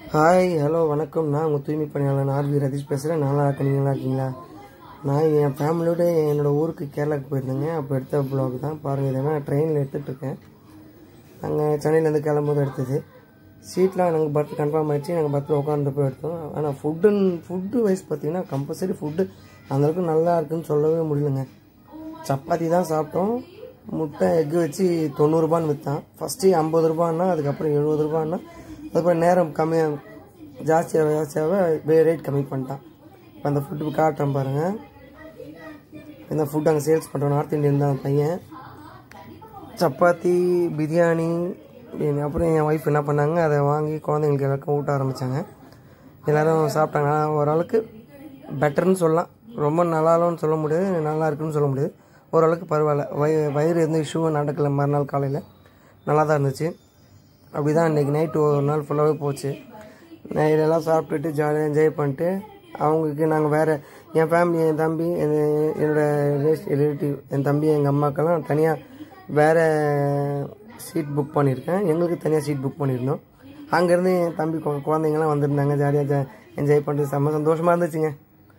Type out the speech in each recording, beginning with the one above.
Hi hello வணக்கம் நான் உங்கள் தூய்மை பணியாளர் ஆர்வி ரதீஷ் பேசுகிறேன் நல்லா இருக்கேன் நீங்க நல்லா இருக்கீங்களா நான் என் ஃபேமிலியோட என்னோடய ஊருக்கு கேரளாவுக்கு போயிருந்தேங்க அப்போ எடுத்த ப்ளாக் தான் பாருங்கள் இதை நான் ட்ரெயினில் எடுத்துகிட்டு இருக்கேன் நாங்கள் சென்னையிலேருந்து கிளம்பும்போது எடுத்தது சீட்லாம் நாங்கள் பர்த் கன்ஃபார்ம் ஆயிடுச்சு நாங்கள் பர்த்தில் உட்காந்து போய் எடுத்தோம் ஆனால் ஃபுட்டு ஃபுட்டு வைஸ் பார்த்தீங்கன்னா கம்பல்சரி ஃபுட்டு அந்தளவுக்கு நல்லா இருக்குன்னு சொல்லவே முடியலங்க சப்பாத்தி தான் சாப்பிட்டோம் முட்டை எக்கு வச்சு தொண்ணூறுபான்னு விற்றான் ஃபஸ்ட்டு ஐம்பது ரூபான்னா அதுக்கப்புறம் எழுபது ரூபான்னா அதுக்கப்புறம் நேரம் கம்மியாக ஜாஸ்தியாக ஜாஸ்தியாக ரேட் கம்மி பண்ணிட்டான் இப்போ அந்த ஃபுட்டு காட்டுறேன் பாருங்கள் இந்த ஃபுட் அங்கே சேல்ஸ் பண்ணுறோம் நார்த் இந்தியன் தான் பையன் சப்பாத்தி பிரியாணி பிரியாணி. அப்புறம் என் ஒய்ஃப் என்ன பண்ணாங்க அதை வாங்கி குழந்தைங்களுக்கு எல்லாருக்கும் ஊட்ட ஆரம்பித்தாங்க எல்லோரும் சாப்பிட்டாங்க ஆனால் ஓரளவுக்கு பெட்டர்னு சொல்லலாம் ரொம்ப நல்லாலும்னு சொல்ல முடியாது நல்லா இருக்குன்னு சொல்ல முடியாது ஓரளவுக்கு பரவாயில்ல வய வயிறு எந்த இஷ்யூவும் நடக்கலை மறுநாள் காலையில் நல்லா தான் இருந்துச்சு அப்படி தான் இன்றைக்கி நைட்டு ஒரு நாள் ஃபுல்லாகவே போச்சு நைட்டெல்லாம் சாப்பிட்டுட்டு ஜாலியாக என்ஜாய் பண்ணிட்டு அவங்களுக்கு நாங்கள் வேறு என் ஃபேமிலி என் தம்பி என் என்னோடய ரிலேட்டிவ் என் தம்பி எங்கள் அம்மாக்கெல்லாம் தனியாக வேறு சீட் புக் பண்ணியிருக்கேன் எங்களுக்கு தனியாக சீட் புக் பண்ணியிருந்தோம் அங்கேருந்து என் தம்பி கு- குழந்தைங்கலாம் வந்திருந்தாங்க ஜாலியாக என்ஜாய் பண்ணிட்டு செம்ம சந்தோஷமாக இருந்துச்சுங்க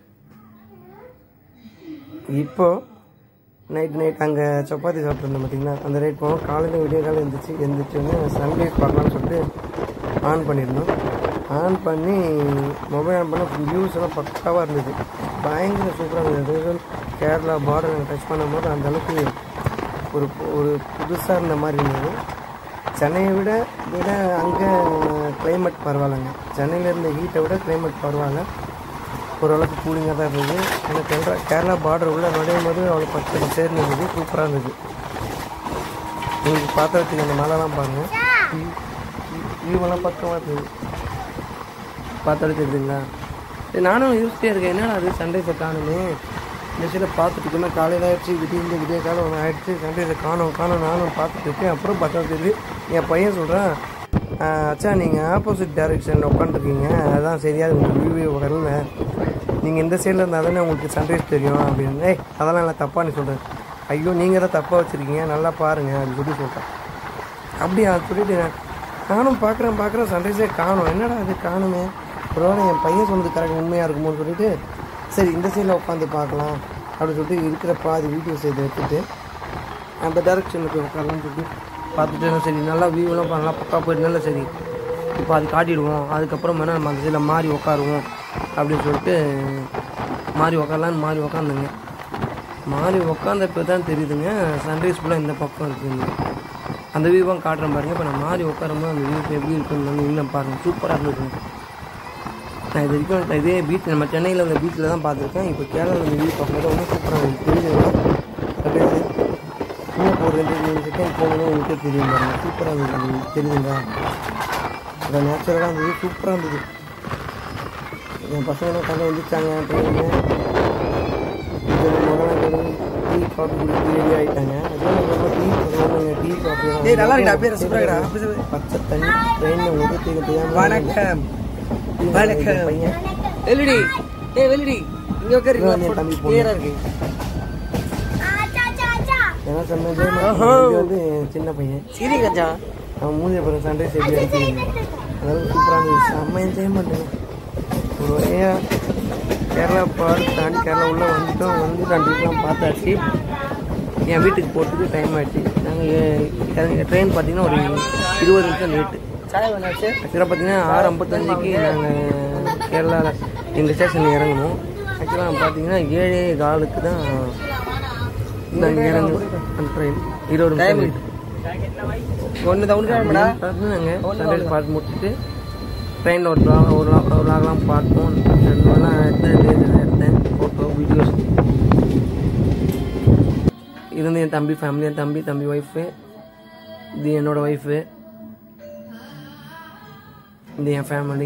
இப்போ நைட் நைட் அங்கே சப்பாத்தி சாப்பிட்ருந்தோம் பார்த்தீங்கன்னா அந்த நைட் போனோம் காலையில் விடிய காலம் எழுந்திரிச்சு எழுந்திரிச்சோன்னே சன்ரைஸ் பார்க்கலாம்னு சொல்லிட்டு ஆன் பண்ணியிருந்தோம் ஆன் பண்ணி மொபைல் ஆன் பண்ண வியூஸ் எல்லாம் பக்காவாக இருந்தது பயங்கர சூப்பராக இருந்தது கேரளா பார்டர் டச் பண்ணும்போது அந்த அளவுக்கு ஒரு ஒரு புதுசாக இருந்த மாதிரி இருந்தது சென்னையை விட விட அங்கே கிளைமேட் பரவாயில்லைங்க சென்னையில் இருந்த ஹீட்டை விட கிளைமேட் பரவாயில்ல ஓரளவுக்கு கூலிங்காக தான் இருந்தது எனக்கு கேரளா கேரளா பார்டர் உள்ள நுழையும் போது அவ்வளோ பச்சை பச்சேர்னு இருந்தது சூப்பராக இருந்தது உங்களுக்கு பார்த்துறதுக்கு அந்த மலைலாம் பாருங்கள் வியூவெல்லாம் பக்கமாக இருந்தது பார்த்தாலும் தெரியுதுங்களா சரி நானும் யோசிச்சிட்டே இருக்கேன் என்னடா அது சண்டேஸை காணுமே இந்த சைடில் பார்த்துட்டு இருக்கேன் காலையில் ஆயிடுச்சு விடிய விடிய காலம் ஒன்று ஆயிடுச்சு சண்டேஸை காணும் காணும் நானும் பார்த்துட்டு இருக்கேன் அப்புறம் பார்த்தா தெரியுது என் பையன் சொல்கிறான் அச்சா நீங்கள் ஆப்போசிட் டைரெக்ஷனில் உட்காந்துருக்கீங்க அதான் சரியாக உங்களுக்கு வியூவே வரல நீங்கள் இந்த சைடில் இருந்தால் தானே உங்களுக்கு சன்ரைஸ் தெரியும் அப்படின்னு ஏய் அதெல்லாம் இல்லை தப்பாக நீ சொல்கிறேன் ஐயோ நீங்கள் தான் தப்பாக வச்சுருக்கீங்க நல்லா பாருங்கள் அப்படின்னு சொல்லி சொல்கிறேன் அப்படியா சொல்லிட்டு நான் நானும் பார்க்குறேன் பார்க்குறேன் சன்ரைஸே காணும் என்னடா அது காணுமே ஒருவேளை என் பையன் சொன்னது கரெக்ட் உண்மையாக இருக்குமோன்னு சொல்லிட்டு சரி இந்த சைடில் உட்காந்து பார்க்கலாம் அப்படின்னு சொல்லிட்டு இருக்கிற பாதி வீடியோஸ் இதை எடுத்துட்டு அந்த டேரக்ஷனுக்கு உட்காரலாம்னு சொல்லிட்டு பார்த்துட்டு சரி நல்லா வியூலாம் நல்லா பக்கா போயிருந்தால சரி இப்போ அது காட்டிடுவோம் அதுக்கப்புறம் வேணால் நம்ம அந்த சைடில் மாறி உட்காருவோம் அப்படின்னு சொல்லிட்டு மாறி உட்காரலான்னு மாறி உட்காந்துங்க மாறி உட்காந்தப்போ தான் தெரியுதுங்க சன்ரைஸ் ஃபுல்லாக இந்த பக்கம் இருக்குங்க அந்த வியூவும் காட்டுறேன் பாருங்க இப்போ நான் மாறி உட்காரும்போது அந்த வியூ எப்படி இருக்குன்னு இன்னும் பாருங்கள் சூப்பராக இருந்துச்சுங்க நான் இது வரைக்கும் நான் இதே பீச் நம்ம சென்னையில் உள்ள பீச்சில் தான் பார்த்துருக்கேன் இப்போ கேரளாவில் உள்ள வியூ பார்க்கும்போது ரொம்ப சூப்பராக இருந்துச்சு தெரியுதுங்களா அப்படியே இன்னும் ஒரு ரெண்டு மூணு செகண்ட் போகணும் உங்களுக்கே தெரியும் பாருங்க சூப்பராக இருந்தது அது தெரியுதுங்களா அது நேச்சுரலாக இருந்தது சூப்பராக இருந்தது என் பசங்களும் கதை வந்துச்சாங்க ட்ரெயினில் டீ காஃபி குடிச்சு ரெடி ஆகிட்டாங்க அதுவும் நம்ம டீ சொல்லுவாங்க டீ காஃபி டேய், நல்லா இருக்குடா, அப்படியே ரசிச்சு பாருடா. அப்படி சொல்லு. பச்சை தண்ணி ட்ரெயினில் ஊற்றி தெரியாமல் வணக்கம் வணக்கம் பையன் வெள்ளுடி ஏய் வெள்ளுடி இங்க உட்காரு இங்க வந்து என் தம்பி பொண்ணு. கிளியரா இருக்கு ஏன்னா சொன்ன இது வந்து என் சின்ன பையன் சரி கஜா அவன் மூஞ்சி அப்புறம் சண்டே எப்படி அடிச்சிருங்க அதெல்லாம் சூப்பராக இருந்துச்சு செம்ம என்ஜாய் பண்ணுங்க ஒரு வழியாக கேரளா பார்த்து தாண்டி கேரளா உள்ளே வந்துட்டோம் வந்து ரெண்டு வீட்லாம் பார்த்தாச்சு என் வீட்டுக்கு போகிறதுக்கு டைம் ஆயிடுச்சு நாங்கள் ட்ரெயின் பார்த்தீங்கன்னா ஒரு இருபது நிமிஷம் லேட்டு சாய் வேணாச்சு ஆக்சுவலாக பார்த்தீங்கன்னா ஆறு ஐம்பத்தஞ்சுக்கு நாங்கள் கேரளாவில் எங்கள் ஸ்டேஷனில் இறங்கணும் ஆக்சுவலாக பார்த்தீங்கன்னா ஏழே காலுக்கு தான் நாங்கள் இறங்கணும் அந்த ட்ரெயின் இருபது நிமிஷம் லேட் ஒன்னு தவுனுக்காடா நாங்கள் சண்டே பார்த்து முடிச்சுட்டு ட்ரெயினில் ஒரு vlog- ஒரு vlog- ஒரு லாக்லாம் பார்த்தோம் ரெண்டு நாளாக எடுத்தேன் எடுத்தேன் ஃபோட்டோ வீடியோஸ் இது வந்து என் தம்பி ஃபேமிலி என் தம்பி தம்பி ஒய்ஃபு இது என்னோட ஒய்ஃபு இது என் ஃபேமிலி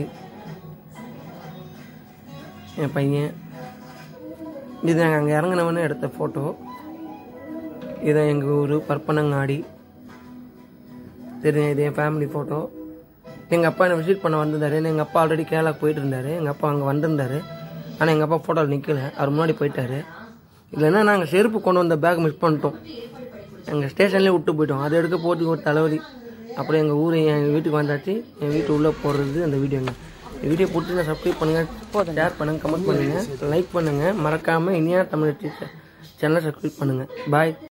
என் பையன் இது நாங்கள் அங்கே இறங்கினவொன்னே எடுத்த ஃபோட்டோ இது எங்கள் ஊர் பற்பனங்காடி தெரியும் இது என் ஃபேமிலி ஃபோட்டோ எங்கள் அப்பா என்னை விசிட் பண்ண வந்திருந்தாரு எங்கள் அப்பா ஆல்ரெடி கேரளாக்கு போயிட்டு இருந்தாரு எங்கள் அப்பா அங்கே வந்திருந்தாரு ஆனால் எங்கள் அப்பா ஃபோட்டோவில் நிற்கல அவர் முன்னாடி போயிட்டாரு இல்லைன்னா நாங்கள் செருப்பு கொண்டு வந்த பேக் மிஸ் பண்ணிட்டோம் எங்கள் ஸ்டேஷன்லேயே விட்டு போயிட்டோம் அதை எடுக்க போட்டு ஒரு தலைவலி அப்புறம் எங்கள் ஊர் என் வீட்டுக்கு வந்தாச்சு என் வீட்டு உள்ளே போடுறது அந்த வீடியோங்க வீடியோ பிடிச்சி சப்ஸ்கிரைப் பண்ணுங்கள் ஷேர் பண்ணுங்கள் கமெண்ட் பண்ணுங்கள் லைக் பண்ணுங்கள் மறக்காமல் இனியா தமிழ் டீச்சர் சேனலை சப்ஸ்கிரைப் பண்ணுங்கள் பாய்